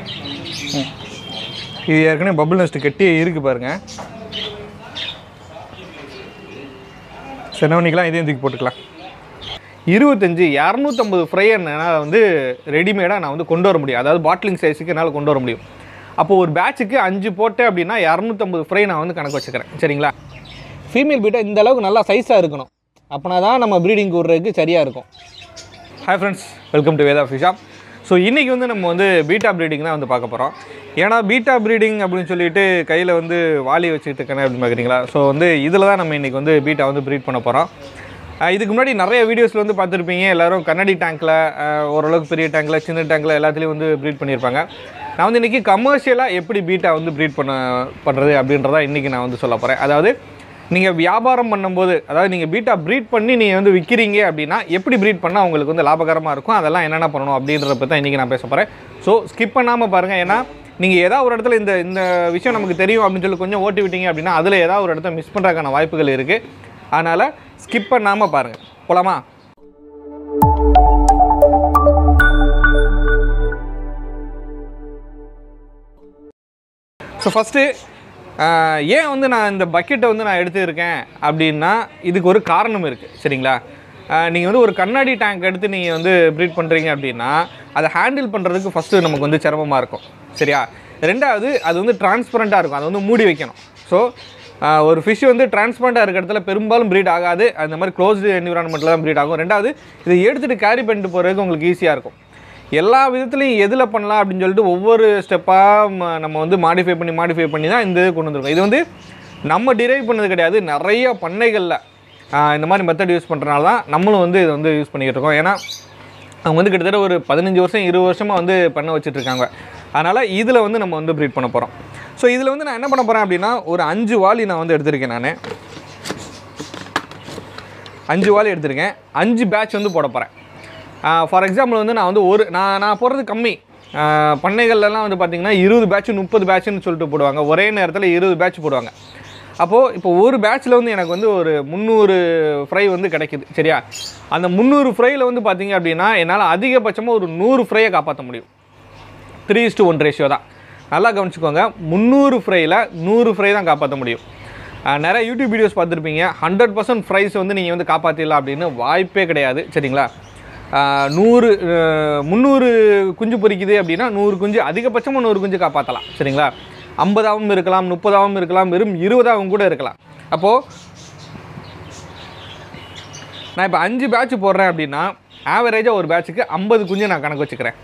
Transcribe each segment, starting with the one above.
ம். இது ஏற்கனவே பபுள் நெஸ்ட் கட்டியே இருக்குது பாருங்கள் சரி என்ன பண்ணிக்கலாம் இதையும் தூக்கி போட்டுக்கலாம் இருபத்தஞ்சி இரநூத்தம்பது ஃப்ரை என்னால் வந்து ரெடிமேடாக நான் வந்து கொண்டு வர முடியும் அதாவது பாட்டிலிங் சைஸுக்கு என்னால் கொண்டு வர முடியும் அப்போ ஒரு பேட்சுக்கு அஞ்சு போட்டேன் அப்படின்னா இரநூத்தம்பது ஃப்ரை நான் வந்து கணக்கு வச்சுக்கிறேன் சரிங்களா ஃபீமேல் பீட்டை இந்த அளவுக்கு நல்லா சைஸாக இருக்கணும் அப்போனா தான் நம்ம ப்ரீடிங் விட்றதுக்கு சரியாக இருக்கும் ஹாய் ஃப்ரெண்ட்ஸ் வெல்கம் டு வேதா ஃபிஷா ஸோ இன்றைக்கி வந்து நம்ம வந்து பீட்டா ப்ரீடிங் தான் வந்து பார்க்க போகிறோம் ஏன்னா பீட்டா ப்ரீடிங் அப்படின்னு சொல்லிட்டு கையில் வந்து வாளி வச்சுக்கிட்டு இருக்கேன் அப்படின்னு பார்க்குறீங்களா ஸோ வந்து இதில் தான் நம்ம இன்றைக்கி வந்து பீட்டா வந்து ப்ரீட் பண்ண போகிறோம் இதுக்கு முன்னாடி நிறைய வீடியோஸில் வந்து பார்த்துருப்பீங்க எல்லோரும் கண்ணாடி டேங்க்கில் ஓரளவுக்கு பெரிய டேங்க்கில் சின்ன டேங்க்கில் எல்லாத்துலேயும் வந்து ப்ரீட் பண்ணியிருப்பாங்க நான் வந்து இன்றைக்கி கமர்ஷியலாக எப்படி பீட்டா வந்து ப்ரீட் பண்ண பண்ணுறது அப்படின்றத இன்றைக்கி நான் வந்து சொல்ல போகிறேன் அதாவது நீங்கள் வியாபாரம் பண்ணும்போது அதாவது நீங்கள் பீட்டா ப்ரீட் பண்ணி நீங்கள் வந்து விற்கிறீங்க அப்படின்னா எப்படி ப்ரீட் பண்ணால் உங்களுக்கு வந்து லாபகரமாக இருக்கும் அதெல்லாம் என்னென்ன பண்ணணும் அப்படின்றத பற்றி தான் இன்றைக்கி நான் பேச போகிறேன் ஸோ ஸ்கிப் பண்ணாமல் பாருங்கள் ஏன்னா நீங்கள் ஏதாவது ஒரு இடத்துல இந்த இந்த விஷயம் நமக்கு தெரியும் அப்படின்னு சொல்லி கொஞ்சம் ஓட்டி விட்டீங்க அப்படின்னா அதில் ஏதாவது ஒரு இடத்த மிஸ் பண்ணுறதுக்கான வாய்ப்புகள் இருக்குது அதனால் ஸ்கிப் பண்ணாமல் பாருங்கள் போலாமா ஸோ ஃபஸ்ட்டு ஏன் வந்து நான் இந்த பக்கெட்டை வந்து நான் எடுத்துருக்கேன் அப்படின்னா இதுக்கு ஒரு காரணம் இருக்குது சரிங்களா நீங்கள் வந்து ஒரு கண்ணாடி டேங்க் எடுத்து நீங்கள் வந்து ப்ரீட் பண்ணுறீங்க அப்படின்னா அதை ஹேண்டில் பண்ணுறதுக்கு ஃபஸ்ட்டு நமக்கு வந்து சிரமமாக இருக்கும் சரியா ரெண்டாவது அது வந்து டிரான்ஸ்பரண்ட்டாக இருக்கும் அதை வந்து மூடி வைக்கணும் ஸோ ஒரு ஃபிஷ் வந்து டிரான்ஸ்பரண்ட்டாக இருக்கிற இடத்துல பெரும்பாலும் ப்ரீட் ஆகாது அந்த மாதிரி க்ளோஸ்டு என்விரான்மெண்ட்டில் தான் ப்ரீட் ஆகும் ரெண்டாவது இதை எடுத்துகிட்டு கேரி பண்ணிட்டு போகிறதுக்கு உங்களுக்கு ஈஸியாக இருக்கும் எல்லா விதத்துலையும் எதில் பண்ணலாம் அப்படின்னு சொல்லிட்டு ஒவ்வொரு ஸ்டெப்பாக நம்ம வந்து மாடிஃபை பண்ணி மாடிஃபை பண்ணி தான் இந்த இது கொண்டு வந்திருக்கோம் இது வந்து நம்ம டிரைவ் பண்ணது கிடையாது நிறைய பண்ணைகளில் ஆஹ், இந்த மாதிரி மெத்தட் யூஸ் பண்ணுறனால தான் நம்மளும் வந்து இதை வந்து யூஸ் பண்ணிக்கிட்டு இருக்கோம் ஏன்னா அவங்க வந்து கிட்டத்தட்ட ஒரு பதினஞ்சு வருஷம் இருபது வருஷமாக வந்து பண்ண வச்சுட்டு இருக்காங்க அதனால் இதில் வந்து நம்ம வந்து ப்ரீட் பண்ண போகிறோம் ஸோ இதில் வந்து நான் என்ன பண்ண போகிறேன் அப்படின்னா ஒரு அஞ்சு வாளி நான் வந்து எடுத்திருக்கேன் நான் அஞ்சு வாளி எடுத்திருக்கேன் அஞ்சு பேட்ச் வந்து போட போகிறேன் ஃபார் எக்ஸாம்பிள் வந்து நான் வந்து ஒரு நான் நான் போடுறது கம்மி ஆஹ் பண்ணைகள்லாம் வந்து பார்த்திங்கன்னா இருபது பேட்ச் முப்பது பேட்ச்னு சொல்லிட்டு போடுவாங்க ஒரே நேரத்தில் இருபது பேட்ச் போடுவாங்க அப்போது இப்போ ஒரு பேட்ச்சில் வந்து எனக்கு வந்து ஒரு முந்நூறு ஃப்ரை வந்து கிடைக்குது சரியா அந்த முந்நூறு ஃப்ரையில் வந்து பார்த்தீங்க அப்படின்னா என்னால் அதிகபட்சமாக ஒரு நூறு ஃப்ரையை காப்பாற்ற முடியும் த்ரீ இஸ்டு ஒன் ரேஷியோ தான் நல்லா கவனிச்சுக்கோங்க முந்நூறு ஃப்ரையில் நூறு ஃப்ரை தான் காப்பாற்ற முடியும் அஹ் நிறைய யூடியூப் வீடியோஸ் பார்த்துருப்பீங்க ஹண்ட்ரட் பர்சன்ட் ஃப்ரைஸ் வந்து நீங்கள் வந்து காப்பாற்றிடலாம் அப்படின்னு வாய்ப்பே கிடையாது சரிங்களா அஹ் நூறு அஹ் முந்நூறு குஞ்சு பொரிக்குது அப்படின்னா நூறு குஞ்சு அதிகபட்சமாக நூறு குஞ்சு காப்பாற்றலாம் சரிங்களா ஐம்பதாகவும் இருக்கலாம் முப்பதாகவும் இருக்கலாம் வெறும் இருபதாகவும் கூட இருக்கலாம் அப்போது நான் இப்போ அஞ்சு பேட்ச் போடுறேன் அப்படின்னா ஆவரேஜாக ஒரு பேட்சுக்கு ஐம்பது குஞ்சு நான் கணக்கு வச்சுக்கிறேன்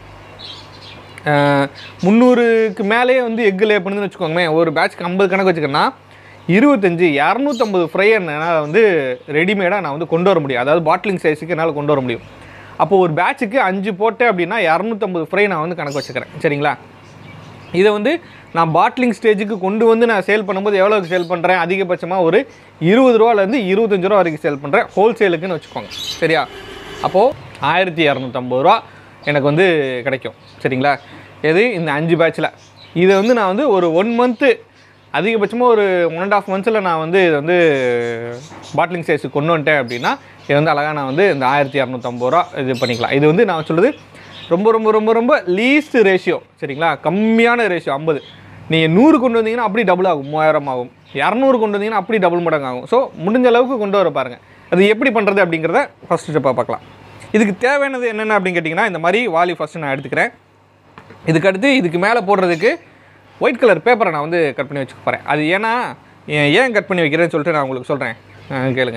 முந்நூறுக்கு மேலேயே வந்து எக்கு லே பண்ணுதுன்னு வச்சுக்கோங்களேன் ஒரு பேட்ச்க்கு ஐம்பது கணக்கு வச்சுக்கன்னா இருபத்தஞ்சி இரநூத்தம்பது ஃப்ரை என்னால் வந்து ரெடிமேடாக நான் வந்து கொண்டு வர முடியும் அதாவது பாட்டிலிங் சைஸுக்கு என்னால் கொண்டு வர முடியும் அப்போ ஒரு பேட்சுக்கு அஞ்சு போட்டேன் அப்படின்னா இரநூத்தம்பது ஃப்ரை நான் வந்து கணக்கு வச்சுக்கிறேன் சரிங்களா இதை வந்து நான் பாட்லிங் ஸ்டேஜுக்கு கொண்டு வந்து நான் சேல் பண்ணும்போது எவ்வளோக்கு சேல் பண்ணுறேன் அதிகபட்சமாக ஒரு இருபது ரூபாலேருந்து இருபத்தஞ்சு ரூபா வரைக்கும் சேல் பண்ணுறேன் ஹோல்சேலுக்குன்னு வச்சுக்கோங்க சரியா அப்போது ஆயிரத்தி இரநூத்தம்பது ரூபா எனக்கு வந்து கிடைக்கும் சரிங்களா எது இந்த அஞ்சு பேட்சில் இதை வந்து நான் வந்து ஒரு ஒன் மந்த்து அதிகபட்சமாக ஒரு ஒன் அண்ட் ஆஃப் மந்த்ஸில் நான் வந்து இதை வந்து பாட்லிங் சைஸுக்கு கொண்டு வந்துட்டேன் அப்படின்னா இது வந்து அழகாக நான் வந்து இந்த ஆயிரத்தி இரநூத்தம்பது ரூபா இது பண்ணிக்கலாம் இது வந்து நான் சொல்கிறது ரொம்ப ரொம்ப ரொம்ப ரொம்ப லீஸ்ட் ரேஷியோ சரிங்களா கம்மியான ரேஷியோ ஐம்பது நீங்கள் நூறு கொண்டு வந்தீங்கன்னா அப்படி டபுள் ஆகும் மூவாயிரம் ஆகும் இரநூறு கொண்டு வந்தீங்கன்னா அப்படி டபுள் மடங்கு ஆகும் ஸோ முடிஞ்ச அளவுக்கு கொண்டு வர பாருங்கள் அது எப்படி பண்ணுறது அப்படிங்கிறத ஃபஸ்ட் ஸ்டெப்பாக பார்க்கலாம் இதுக்கு தேவையானது என்னென்ன அப்படின்னு கேட்டிங்கன்னா இந்த மாதிரி வாலி ஃபஸ்ட்டு நான் எடுத்துக்கிறேன் இதுக்கு அடுத்து இதுக்கு மேலே போடுறதுக்கு ஒயிட் கலர் பேப்பரை நான் வந்து கட் பண்ணி வச்சுக்க போகிறேன் அது ஏன்னா ஏன் ஏன் கட் பண்ணி வைக்கிறேன்னு சொல்லிட்டு நான் உங்களுக்கு சொல்கிறேன் கேளுங்க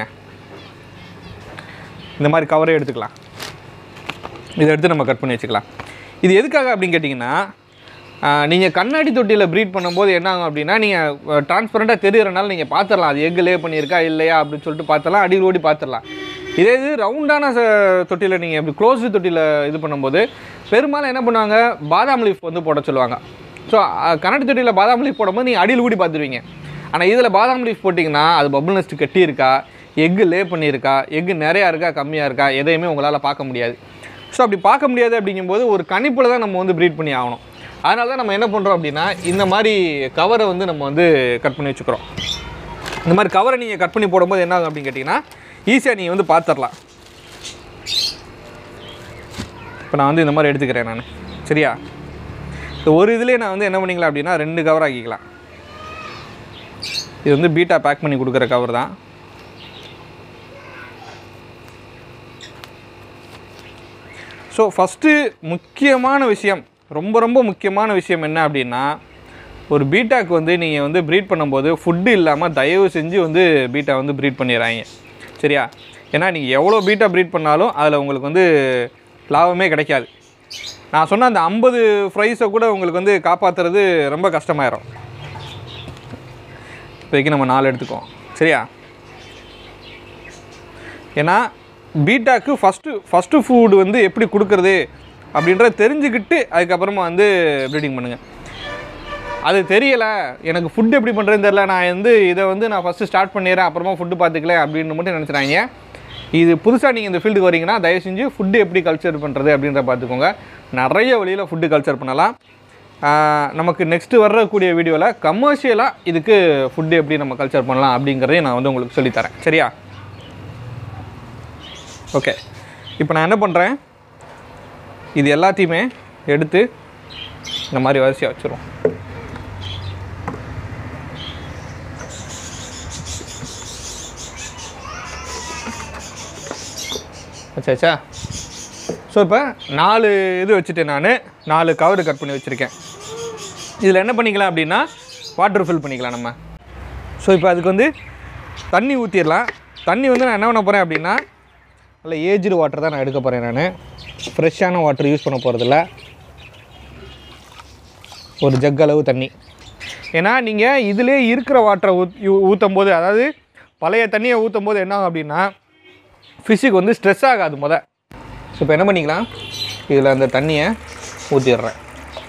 இந்த மாதிரி கவரே எடுத்துக்கலாம் இதை எடுத்து நம்ம கட் பண்ணி வச்சுக்கலாம் இது எதுக்காக அப்படின்னு கேட்டிங்கன்னா நீங்கள் கண்ணாடி தொட்டியில் ப்ரீட் பண்ணும்போது என்ன ஆகும் அப்படின்னா நீங்கள் டிரான்ஸ்பரண்ட்டாக தெரியறனால நீங்கள் பார்த்துடலாம் அது எக் லே பண்ணியிருக்கா இல்லையா அப்படின்னு சொல்லிட்டு பார்த்துடலாம் அடி ஓடி பார்த்துடலாம் இதே இது ரவுண்டான தொட்டியில் நீங்கள் இப்படி க்ளோஸ்டு தொட்டியில் இது பண்ணும்போது பெரும்பாலும் என்ன பண்ணுவாங்க பாதாம் லீஃப் வந்து போட சொல்லுவாங்க ஸோ கண்ணாடி தொட்டியில் பாதாம் லீஃப் போடும்போது நீங்கள் அடியில் ஊடி பார்த்துருவீங்க ஆனால் இதில் பாதாம் லீஃப் போட்டிங்கன்னா அது பபுள் நெஸ்ட் கட்டி இருக்கா எக்கு லே பண்ணியிருக்கா எக்கு நிறையா இருக்கா கம்மியாக இருக்கா எதையுமே உங்களால் பார்க்க முடியாது ஸோ அப்படி பார்க்க முடியாது அப்படிங்கும்போது ஒரு கணிப்பில் தான் நம்ம வந்து ப்ரீட் பண்ணி ஆகணும் அதனால தான் நம்ம என்ன பண்ணுறோம் அப்படின்னா இந்த மாதிரி கவரை வந்து நம்ம வந்து கட் பண்ணி வச்சுக்கிறோம் இந்த மாதிரி கவரை நீங்கள் கட் பண்ணி போடும்போது என்ன ஆகும் அப்படின்னு கேட்டிங்கன்னா ஈஸியாக நீங்கள் வந்து பார்த்துடலாம் இப்போ நான் வந்து இந்த மாதிரி எடுத்துக்கிறேன் நான் சரியா இந்த ஒரு இதுலேயே நான் வந்து என்ன பண்ணிக்கலாம் அப்படின்னா ரெண்டு கவர் ஆக்கிக்கலாம் இது வந்து பீட்டா பேக் பண்ணி கொடுக்குற கவர் தான் ஸோ ஃபஸ்ட்டு முக்கியமான விஷயம் ரொம்ப ரொம்ப முக்கியமான விஷயம் என்ன அப்படின்னா ஒரு பீட்டாக்கு வந்து நீங்கள் வந்து ப்ரீட் பண்ணும்போது ஃபுட்டு இல்லாமல் தயவு செஞ்சு வந்து பீட்டா வந்து ப்ரீட் பண்ணிடுறாங்க சரியா ஏன்னா நீங்கள் எவ்வளோ பீட்டா ப்ரீட் பண்ணாலும் அதில் உங்களுக்கு வந்து லாபமே கிடைக்காது நான் சொன்ன அந்த ஐம்பது ஃப்ரைஸை கூட உங்களுக்கு வந்து காப்பாற்றுறது ரொம்ப கஷ்டமாயிரும் இப்போதைக்கு நம்ம நாலு எடுத்துக்குவோம் சரியா ஏன்னா பீட்டாக்கு ஃபஸ்ட்டு ஃபஸ்ட்டு ஃபுட் வந்து எப்படி கொடுக்குறது அப்படின்றத தெரிஞ்சுக்கிட்டு அதுக்கப்புறமா வந்து ப்ரீடிங் பண்ணுங்கள் அது தெரியலை எனக்கு ஃபுட் எப்படி பண்ணுறதுன்னு தெரில நான் வந்து இதை வந்து நான் ஃபஸ்ட்டு ஸ்டார்ட் பண்ணிடுறேன் அப்புறமா ஃபுட்டு பார்த்துக்கல அப்படின்னு மட்டும் நினச்சிட்டாங்க இது புதுசாக நீங்கள் இந்த ஃபீல்டுக்கு வரீங்கன்னா தயவு செஞ்சு ஃபுட்டு எப்படி கல்ச்சர் பண்ணுறது அப்படின்றத பார்த்துக்கோங்க நிறைய வழியில் ஃபுட்டு கல்ச்சர் பண்ணலாம் ஆஹ் நமக்கு நெக்ஸ்ட்டு வரக்கூடிய வீடியோவில் கமர்ஷியலாக இதுக்கு ஃபுட்டு எப்படி நம்ம கல்ச்சர் பண்ணலாம் அப்படிங்கிறதையும் நான் வந்து உங்களுக்கு சொல்லித்தரேன் சரியா ஓகே இப்போ நான் என்ன பண்ணுறேன் இது எல்லாத்தையுமே எடுத்து இந்த மாதிரி வரிசையாக வச்சுருவோம் வச்சாச்சா ஸோ இப்போ நாலு இது வச்சுட்டேன் நான் நாலு கவர் கட் பண்ணி வச்சுருக்கேன் இதில் என்ன பண்ணிக்கலாம் அப்படின்னா வாட்டர் ஃபில் பண்ணிக்கலாம் நம்ம ஸோ இப்போ அதுக்கு வந்து தண்ணி ஊற்றிடலாம் தண்ணி வந்து நான் என்ன பண்ண போகிறேன் அப்படின்னா நல்ல ஏஜ்டு வாட்டர் தான் நான் எடுக்க போகிறேன் நான் ஃப்ரெஷ்ஷான வாட்டர் யூஸ் பண்ண போகிறதில்ல ஒரு ஜக் அளவு தண்ணி ஏன்னா நீங்கள் இதிலே இருக்கிற வாட்டரை ஊத் ஊற்றும் போது அதாவது பழைய தண்ணியை ஊற்றும் போது என்ன ஆகும் அப்படின்னா ஃபிஷ்ஷுக்கு வந்து ஸ்ட்ரெஸ் ஆகாது முத ஸோ இப்போ என்ன பண்ணிக்கலாம் இதில் அந்த தண்ணியை ஊற்றிடுறேன்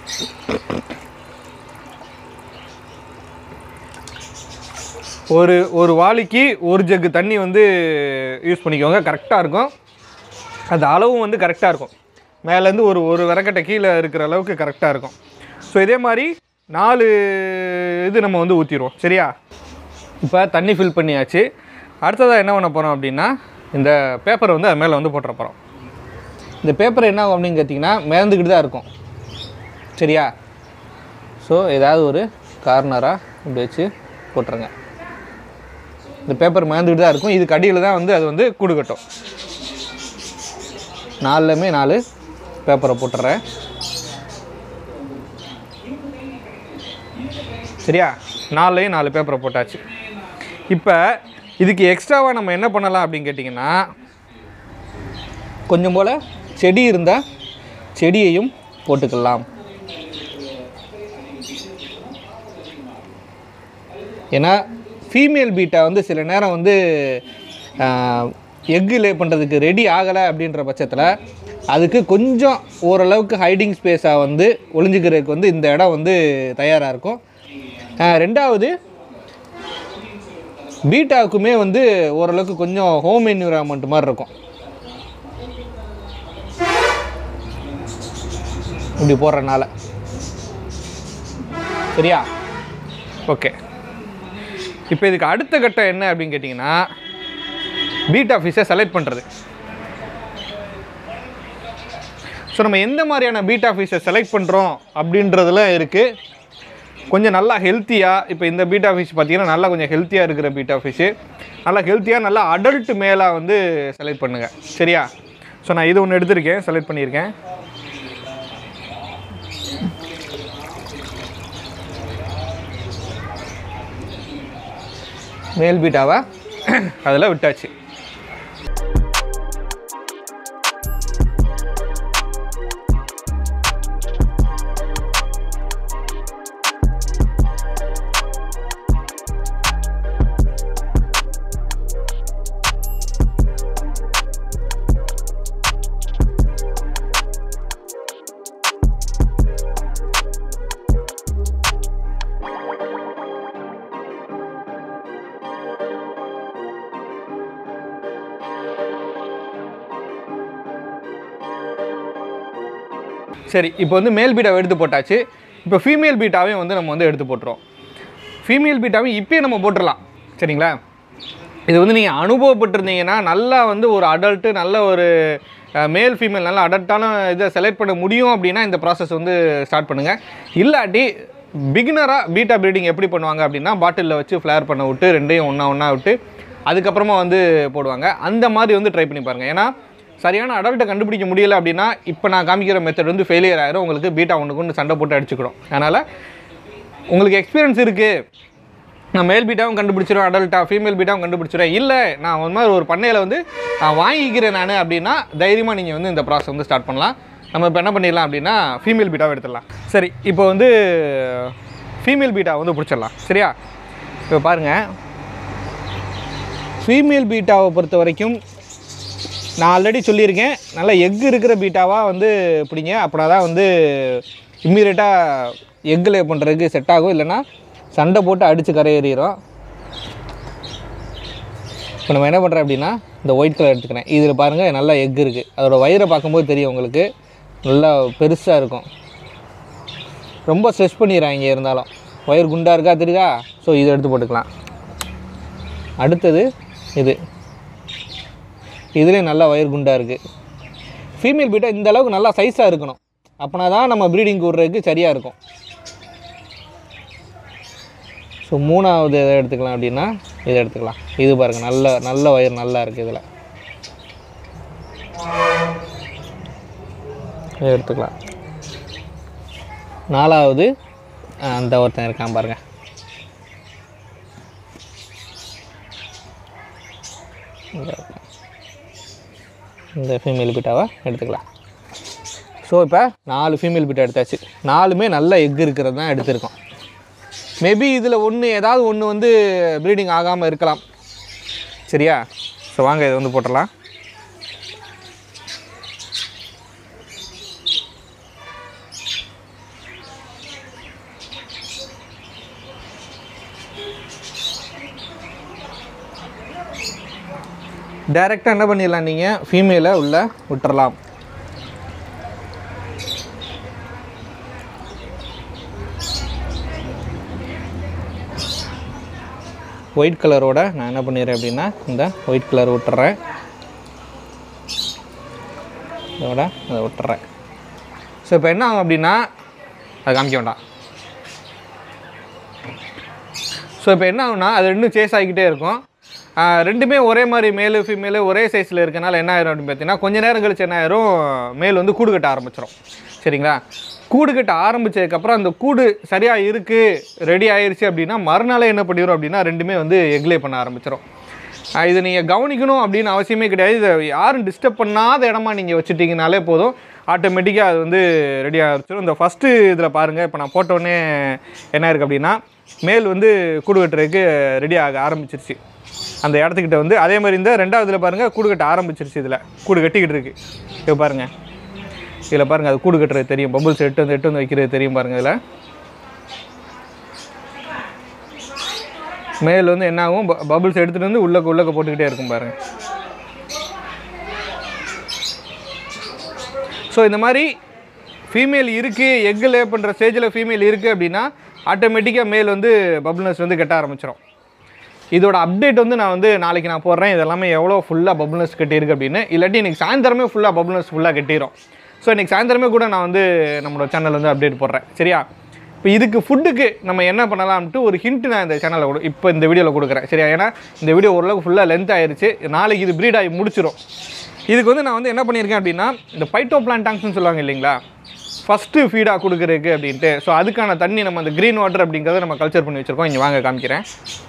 ஒரு ஒரு வாளிக்கு ஒரு ஜக்கு தண்ணி வந்து யூஸ் பண்ணிக்கோங்க கரெக்டாக இருக்கும் அது அளவும் வந்து கரெக்டாக இருக்கும் மேலேருந்து ஒரு ஒரு விரக்கட்டை கீழே இருக்கிற அளவுக்கு கரெக்டாக இருக்கும் ஸோ இதே மாதிரி நாலு இது நம்ம வந்து ஊற்றிடுவோம் சரியா இப்போ தண்ணி ஃபில் பண்ணியாச்சு அடுத்ததாக என்ன பண்ண போகிறோம் அப்படின்னா இந்த பேப்பரை வந்து அது மேலே வந்து போட்டுற போகிறோம் இந்த பேப்பர் என்ன ஆகும் அப்படின்னு கேட்டிங்கன்னா மிதந்துக்கிட்டு தான் இருக்கும் சரியா ஸோ ஏதாவது ஒரு கார்னராக இப்படி வச்சு போட்டுருங்க இந்த பேப்பர் மிதந்துக்கிட்டு தான் இருக்கும் இதுக்கு அடியில் தான் வந்து அது வந்து கொடுக்கட்டும் நாலுலேயுமே நாலு பேப்பரை போட்டுறேன் சரியா நாலுலேயும் நாலு பேப்பரை போட்டாச்சு இப்போ இதுக்கு எக்ஸ்ட்ராவாக நம்ம என்ன பண்ணலாம் அப்படின்னு கேட்டிங்கன்னா கொஞ்சம் போல் செடி இருந்தால் செடியையும் போட்டுக்கலாம் ஏன்னா ஃபீமேல் பீட்டா வந்து சில நேரம் வந்து எக்கு லே பண்ணுறதுக்கு ரெடி ஆகலை அப்படின்ற பட்சத்தில் அதுக்கு கொஞ்சம் ஓரளவுக்கு ஹைடிங் ஸ்பேஸாக வந்து ஒளிஞ்சிக்கிறதுக்கு வந்து இந்த இடம் வந்து தயாராக இருக்கும் ஆஹ் ரெண்டாவது பீட்டாவுக்குமே வந்து ஓரளவுக்கு கொஞ்சம் ஹோம் என்விரான்மெண்ட் மாதிரி இருக்கும் இப்படி போடுறனால சரியா ஓகே இப்போ இதுக்கு அடுத்த கட்டம் என்ன அப்படின்னு கேட்டிங்கன்னா பீட்டா ஃபிஷ்ஷை செலக்ட் பண்ணுறது ஸோ நம்ம எந்த மாதிரியான பீட்டா ஃபிஷ்ஷை செலக்ட் பண்ணுறோம் அப்படின்றதுல இருக்குது கொஞ்சம் நல்லா ஹெல்த்தியாக இப்போ இந்த பீட்டா ஃபிஷ் பார்த்தீங்கன்னா நல்லா கொஞ்சம் ஹெல்த்தியாக இருக்கிற பீட்டா ஃபிஷ்ஷு நல்லா ஹெல்த்தியாக நல்லா அடல்ட் மேலாக வந்து செலக்ட் பண்ணுங்கள் சரியா ஸோ நான் இது ஒன்று எடுத்திருக்கேன் செலக்ட் பண்ணியிருக்கேன் மேல் பீட்டாவை அதில் விட்டாச்சு சரி இப்போ வந்து மேல் பீட்டாவை எடுத்து போட்டாச்சு இப்போ ஃபீமேல் பீட்டாவையும் வந்து நம்ம வந்து எடுத்து போட்டுருவோம் ஃபீமேல் பீட்டாவையும் இப்பயே நம்ம போட்டுடலாம் சரிங்களா இது வந்து நீங்கள் அனுபவப்பட்டிருந்தீங்கன்னா நல்லா வந்து ஒரு அடல்ட்டு நல்ல ஒரு மேல் ஃபீமேல் நல்லா அடல்ட்டான இதை செலக்ட் பண்ண முடியும் அப்படின்னா இந்த ப்ராசஸ் வந்து ஸ்டார்ட் பண்ணுங்கள் இல்லாட்டி பிகினராக பீட்டா ப்ரீடிங் எப்படி பண்ணுவாங்க அப்படின்னா பாட்டிலில் வச்சு ஃப்ளேர் பண்ண விட்டு ரெண்டையும் ஒன்றா ஒன்றா விட்டு அதுக்கப்புறமா வந்து போடுவாங்க அந்த மாதிரி வந்து ட்ரை பண்ணி பாருங்கள் ஏன்னா சரியான அடல்ட்டை கண்டுபிடிக்க முடியல அப்படின்னா இப்போ நான் காமிக்கிற மெத்தட் வந்து ஃபெயிலியர் ஆயிரும் உங்களுக்கு பீட்டா ஒன்றுக்கு ஒன்று சண்டை போட்டு அடிச்சுக்கிடும் அதனால் உங்களுக்கு எக்ஸ்பீரியன்ஸ் இருக்குது நான் மேல் பீட்டாவும் கண்டுபிடிச்சிடும் அடல்ட்டா ஃபீமேல் பீட்டாவும் கண்டுபிடிச்சிடும் இல்லை நான் ஒரு மாதிரி ஒரு பண்ணையில் வந்து நான் வாங்கிக்கிறேன் நான் அப்படின்னா தைரியமாக நீங்கள் வந்து இந்த ப்ராசஸ் வந்து ஸ்டார்ட் பண்ணலாம் நம்ம இப்போ என்ன பண்ணிடலாம் அப்படின்னா ஃபீமேல் பீட்டாவை எடுத்துடலாம் சரி இப்போ வந்து ஃபீமேல் பீட்டா வந்து பிடிச்சிடலாம் சரியா இப்போ பாருங்கள் ஃபீமேல் பீட்டாவை பொறுத்த வரைக்கும் நான் ஆல்ரெடி சொல்லியிருக்கேன் நல்ல எக் இருக்கிற பீட்டாவாக வந்து பிடிங்க அப்படின்னா தான் வந்து இம்மீடியட்டாக எக் லே பண்ணுறதுக்கு செட் ஆகும் இல்லைன்னா சண்டை போட்டு அடித்து கரையேறிடும் இப்போ நம்ம என்ன பண்ணுறோம் அப்படின்னா இந்த ஒயிட் கலர் எடுத்துக்கிறேன் இதில் பாருங்கள் நல்லா எக் இருக்குது அதோட வயிறை பார்க்கும்போது தெரியும் உங்களுக்கு நல்லா பெருசாக இருக்கும் ரொம்ப ஸ்ட்ரெஸ் பண்ணிடுறாங்க இருந்தாலும் வயிறு குண்டாக இருக்கா தெரியுதா ஸோ இதை எடுத்து போட்டுக்கலாம் அடுத்தது இது இதுலேயும் நல்லா வயிறு குண்டாக இருக்குது ஃபீமேல் பீட்டா இந்த அளவுக்கு நல்லா சைஸாக இருக்கணும் அப்போனா தான் நம்ம ப்ரீடிங் விட்றதுக்கு சரியாக இருக்கும் ஸோ மூணாவது எதை எடுத்துக்கலாம் அப்படின்னா இதை எடுத்துக்கலாம் இது பாருங்கள் நல்ல நல்ல வயிறு நல்லா இருக்குது இதில் இதை எடுத்துக்கலாம் நாலாவது அஹ், அந்த ஒருத்தன் இருக்கான் பாருங்கள் இந்த இருக்கான். இந்த ஃபீமேல் பீட்டாவை எடுத்துக்கலாம் ஸோ இப்போ நாலு ஃபீமேல் பீட்டா எடுத்தாச்சு நாலுமே நல்ல எக் இருக்கிறது தான் எடுத்திருக்கோம் மேபி இதில் ஒன்று ஏதாவது ஒன்று வந்து ப்ரீடிங் ஆகாமல் இருக்கலாம் சரியா ஸோ வாங்க இதை வந்து போட்டுடலாம் டைரெக்டாக என்ன பண்ணிடலாம் நீங்கள் ஃபீமேலை உள்ளே விட்டுறலாம் ஒயிட் கலரோட நான் என்ன பண்ணிடுறேன் அப்படின்னா இந்த ஒயிட் கலர் விட்டுறேன் இதோட அதை விட்டுறேன் ஸோ இப்போ என்ன ஆகும் அப்படின்னா அது காமிக்க வேண்டாம் ஸோ இப்போ என்ன ஆகும்னா அது ரெண்டும் சேஸ் ஆகிக்கிட்டே இருக்கும் ஆஹ் ரெண்டுமே ஒரே மாதிரி மேலு ஃபீமேலு ஒரே சைஸில் இருக்கனால என்ன ஆயிரும் அப்படின்னு பார்த்தீங்கன்னா கொஞ்ச நேரம் கழிச்சு என்ன ஆயிரும் மேல் வந்து கூடு கட்ட ஆரம்பிச்சிடும் சரிங்களா கூடு கட்ட ஆரம்பிச்சதுக்கப்புறம் அந்த கூடு சரியாக இருக்குது ரெடி ஆயிருச்சு அப்படின்னா மறுநாளே என்ன பண்ணிடும் அப்படின்னா ரெண்டுமே வந்து எக்லே பண்ண ஆரம்பிச்சிடும் ஆஹ் இது நீங்கள் கவனிக்கணும் அப்படின்னு அவசியமே கிடையாது இதை யாரும் டிஸ்டர்ப் பண்ணாத இடமா நீங்கள் வச்சுட்டிங்கனாலே போதும் ஆட்டோமேட்டிக்காக அது வந்து ரெடி ஆகிடும் இந்த ஃபஸ்ட்டு இதில் பாருங்கள் இப்போ நான் போட்டோடனே என்ன இருக்குது அப்படின்னா மேல் வந்து கூடு கட்டுறதுக்கு ரெடி ஆக ஆரம்பிச்சிருச்சு அந்த இடத்துக்கிட்ட வந்து அதே மாதிரி இந்த ரெண்டாவதுல பாருங்கள் கூடு கட்ட ஆரம்பிச்சிருச்சு இதில் கூடு கட்டிக்கிட்டு இருக்கு இப்போ பாருங்கள் இதில் பாருங்கள் அது கூடு கட்டுறது தெரியும் பபுள்ஸ் எட்டு வந்து எட்டு வந்து வைக்கிறது தெரியும் பாருங்கள் இதில் மேல் வந்து என்ன ஆகும் பபுள்ஸ் எடுத்துகிட்டு வந்து உள்ளக்க உள்ளக்க போட்டுக்கிட்டே இருக்கும் பாருங்கள் ஸோ இந்த மாதிரி ஃபீமேல் இருக்குது எக்கு லே பண்ணுற ஸ்டேஜில் ஃபீமேல் இருக்குது அப்படின்னா ஆட்டோமேட்டிக்காக மேல் வந்து பபுள்னஸ் வந்து கட்ட ஆரம்பிச்சிடும் இதோட அப்டேட் வந்து நான் வந்து நாளைக்கு நான் போடுறேன் இதெல்லாமே எவ்வளோ ஃபுல்லாக பபுள்னஸ் கட்டியிருக்கு அப்படின்னு இல்லாட்டி இன்னைக்கு சாயந்தரமே ஃபுல்லாக பபுள்னஸ் ஃபுல்லாக கட்டிடும் ஸோ இன்னைக்கு சாயந்தரமே கூட நான் வந்து நம்மளோட சேனல் வந்து அப்டேட் போடுறேன் சரியா இப்போ இதுக்கு ஃபுட்டுக்கு நம்ம என்ன பண்ணலாம்ட்டு ஒரு ஹிண்ட் நான் இந்த சேனலில் கொடு இப்போ இந்த வீடியோவில் கொடுக்குறேன் சரியா ஏன்னா இந்த வீடியோ ஓரளவுக்கு ஃபுல்லாக லென்த் ஆயிருச்சு நாளைக்கு இது ப்ரீட் ஆகி முடிச்சிடும் இதுக்கு வந்து நான் வந்து என்ன பண்ணியிருக்கேன் அப்படின்னா இந்த பைட்டோ பிளான்டாங்ஸ்னு சொல்லுவாங்க இல்லைங்களா ஃபஸ்ட்டு ஃபீடாக கொடுக்குறதுக்கு அப்படின்ட்டு ஸோ அதுக்கான தண்ணி நம்ம அந்த க்ரீன் வாட்டர் அப்படிங்கிறத நம்ம கல்ச்சர் பண்ணி வச்சுருக்கோம் இங்கே வாங்க காமிக்கிறேன்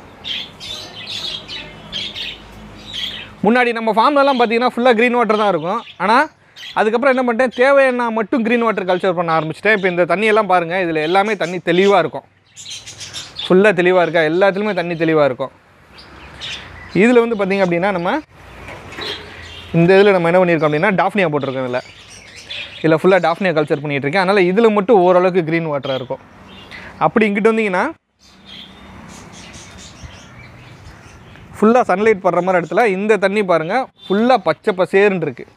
முன்னாடி நம்ம ஃபார்ம்லலாம் பார்த்தீங்கன்னா ஃபுல்லாக க்ரீன் வாட்டர் தான் இருக்கும் ஆனால் அதுக்கப்புறம் என்ன பண்ணிட்டேன் தேவையான மட்டும் க்ரீன் வாட்டர் கல்ச்சர் பண்ண ஆரம்பிச்சிட்டேன் இப்போ இந்த தண்ணியெல்லாம் பாருங்கள் இதில் எல்லாமே தண்ணி தெளிவாக இருக்கும் ஃபுல்லாக தெளிவாக இருக்கா எல்லாத்துலேயுமே தண்ணி தெளிவாக இருக்கும் இதில் வந்து பார்த்திங்க அப்படின்னா நம்ம இந்த இதில் நம்ம என்ன பண்ணியிருக்கோம் அப்படின்னா டாஃப்னியா போட்டிருக்கோம் இதில் இதில் ஃபுல்லாக டாஃப்னியா கல்ச்சர் பண்ணிகிட்டு இருக்கேன் அதனால் இதில் மட்டும் ஓரளவுக்கு க்ரீன் வாட்டராக இருக்கும் அப்படி இங்கிட்டு வந்தீங்கன்னா ஃபுல்லாக சன்லைட் படுற மாதிரி இடத்துல இந்த தண்ணி பாருங்கள் ஃபுல்லாக பச்சை பசேர்னு இருக்குது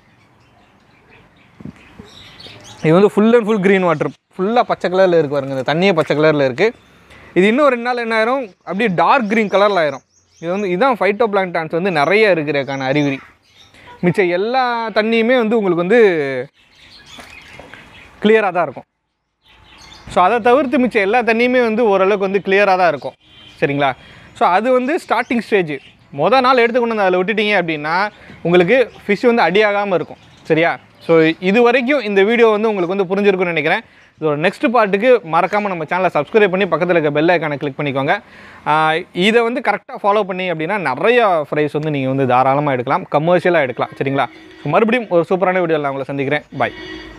இது வந்து full and full green water ஃபுல்லாக பச்சை கலரில் இருக்கு பாருங்க இந்த தண்ணியே பச்சை கலரில் இருக்குது இது இன்னும் ரெண்டு நாள் என்ன ஆயிரும் அப்படியே டார்க் க்ரீன் கலரில் ஆயிரும் இது வந்து இதுதான் ஃபைட்டோ பிளான்டான்ஸ் வந்து நிறைய இருக்கிறதுக்கான அறிகுறி மிச்சம் எல்லா தண்ணியுமே வந்து உங்களுக்கு வந்து கிளியராக தான் இருக்கும் ஸோ அதை தவிர்த்து மிச்சம் எல்லா தண்ணியுமே வந்து ஓரளவுக்கு வந்து கிளியராக தான் இருக்கும் சரிங்களா ஸோ அது வந்து ஸ்டார்டிங் ஸ்டேஜ் மொதல் நாள் எடுத்து கொண்டு வந்து அதில் விட்டுட்டீங்க அப்படின்னா உங்களுக்கு ஃபிஷ் வந்து அடியாகாமல் இருக்கும் சரியா ஸோ இது வரைக்கும் இந்த வீடியோ வந்து உங்களுக்கு வந்து புரிஞ்சிருக்கும்னு நினைக்கிறேன் இதோட நெக்ஸ்ட் பார்ட்டுக்கு மறக்காமல் நம்ம சேனலை சப்ஸ்கிரைப் பண்ணி பக்கத்தில் இருக்க பெல் ஐக்கானை கிளிக் பண்ணிக்கோங்க ஆஹ் இதை வந்து கரெக்டாக ஃபாலோ பண்ணி அப்படின்னா நிறைய ஃப்ரைஸ் வந்து நீங்கள் வந்து தாராளமாக எடுக்கலாம் கமர்ஷியலாக எடுக்கலாம் சரிங்களா ஸோ மறுபடியும் ஒரு சூப்பரான வீடியோவில் நான் உங்களை சந்திக்கிறேன் பாய்